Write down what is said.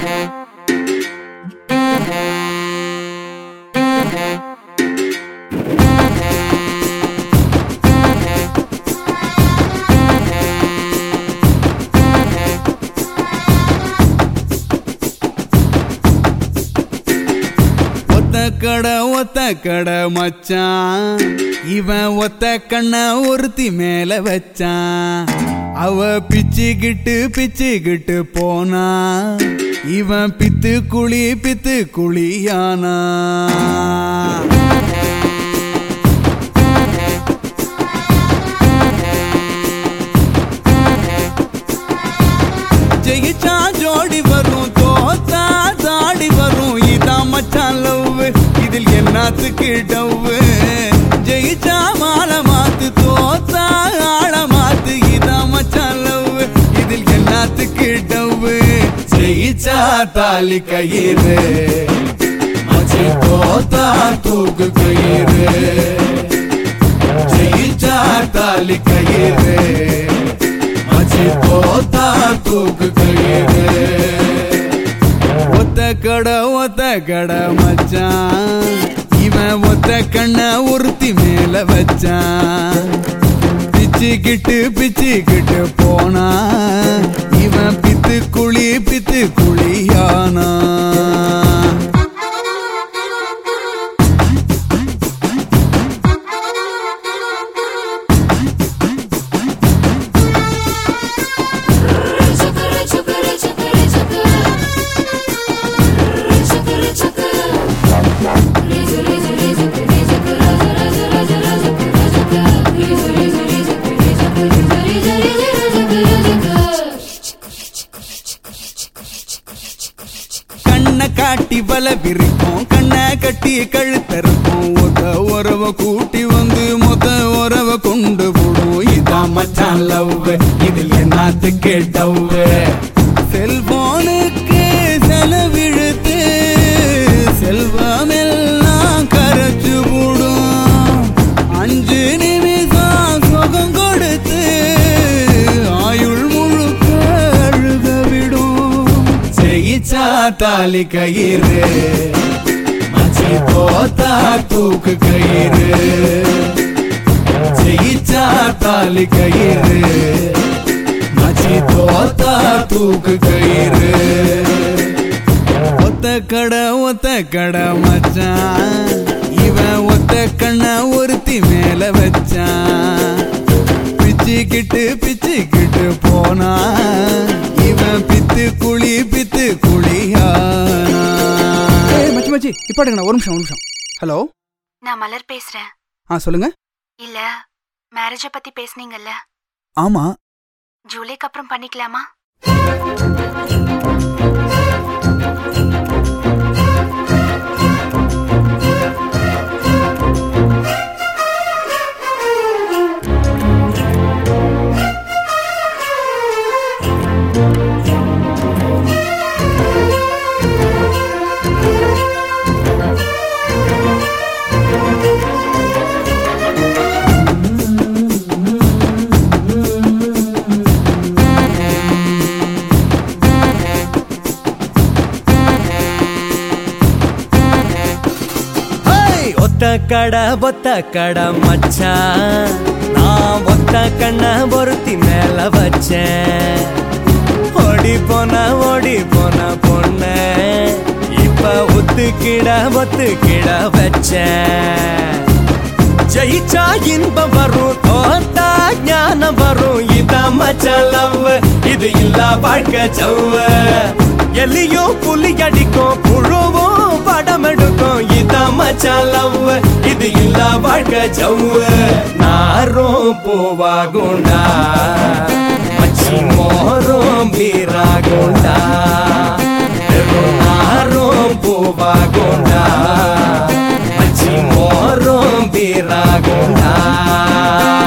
ஒத்த கடை ஒத்த கடை மச்சான் இவன் ஒத்த கண்ண ஒருத்தி மேல வச்சான் அவ பிச்சுக்கிட்டு பிச்சுக்கிட்டு போனா இவன் பித்து குழி பித்து குழியானா ஜெயிச்சா ஜோடி வரும் தோத்தா தாடி வரும் இதான் மச்சான் லவ் இதில் என்னத்துக்கு டவ்வு ஜெயிச்சா மாலை மாத்து தோத்தா ஆள மாத்து இதான் மச்சான் லவ் இதில் என்னத்துக்கு டவ்வு ஜெயிச்சா தாலி கயிறு மச்சி தோத்தா தூக்கு கயிறு ஜெயிச்சா தாலி கயிறு மச்சி போத்தா தூக்கு கயிறு ஒத்த கடை ஒத்த கடை மச்சான் இவன் ஒத்த கண்ண ஒருத்தி மேல வச்சான் பிச்சுக்கிட்டு பிச்சுக்கிட்டு போனா இவன் பித்து குழி பித்து குழியானா Chakara, chakara, chakara, chakara. Chakara, chakara. Reza, reza, reza, reza, raja, raja, raja, raja, raja, raja. Reza, reza, reza, reza, reza, reza, reza, raja, கண்ணை காட்டி வல விரிக்கும் கண்ணை கட்டி கழுத்தறுக்கும் ஒத்த உறவ கூட்டி வந்து மொத்த உறவ கொண்டு போடும் இதான் மச்சான் லவ் இதில் என்னத்துக்கு டவ் செல்போனுக்கு செலவிழுத்து செல்வமெல்லாம் கரைச்சு போடும் அஞ்சு நிமிஷம் சுகம் கொடுத்து ஆயுள் முழுக்க அழுக விடும் ஜெயிச்சா தாலி கயிறு மச்சி தோத்தா தூக்கு கயிறு ஜெயிச்சா தாலி கயிறு மச்சி தோத்தா தூக்கு கயிறு ஒத்த கடை ஒத்த கடை மச்சான் இவன் ஒத்த கண்ண ஒருத்தி மேல வச்சான் பிச்சுக்கிட்டு பிச்சுக்கிட்டு போனா இவன் பித்து குழி பித்து குழியானா ஏய் மச்சி மச்சி இப்பாடுங்கண்ணா ஒரு நிமிஷம் ஒரு நிமிஷம் ஹலோ நான் மலர் பேசுறேன் ஆ சொல்லுங்க இல்ல மேரேஜ பத்தி பேசுனீங்கல்ல ஆமா ஜூலைக்கு அப்புறம் பண்ணிக்கலாமா ஹேய்! ஒத்த கடை ஒத்த கடை மச்சான் நான் ஒத்த கண்ண பொருத்தி மேல வச்சேன் ஓடி போன ஓடி போன பொண்ண இப்ப ஒத்துக்கிட ஒத்துக்கிட வச்சேன் ஜெயிச்சா இன்பம் வரும் தோத்தா ஞானம் வரும் இதான் மச்சான் லவ் இது இல்ல வாழ்க்கை சவ்வு எலியும் புலி அடிக்கும் புழுவும் படம் எடுக்கும் இதான் மச்சான் லவ் இது இல்ல வாழ்க்கை சவ்வு நாரும் பூவாகுண்டா மச்சி மோரும் பீராகுண்டா வெறும் நாரும் பூவாகுண்டா மச்சி மோரும் பீராகுண்டா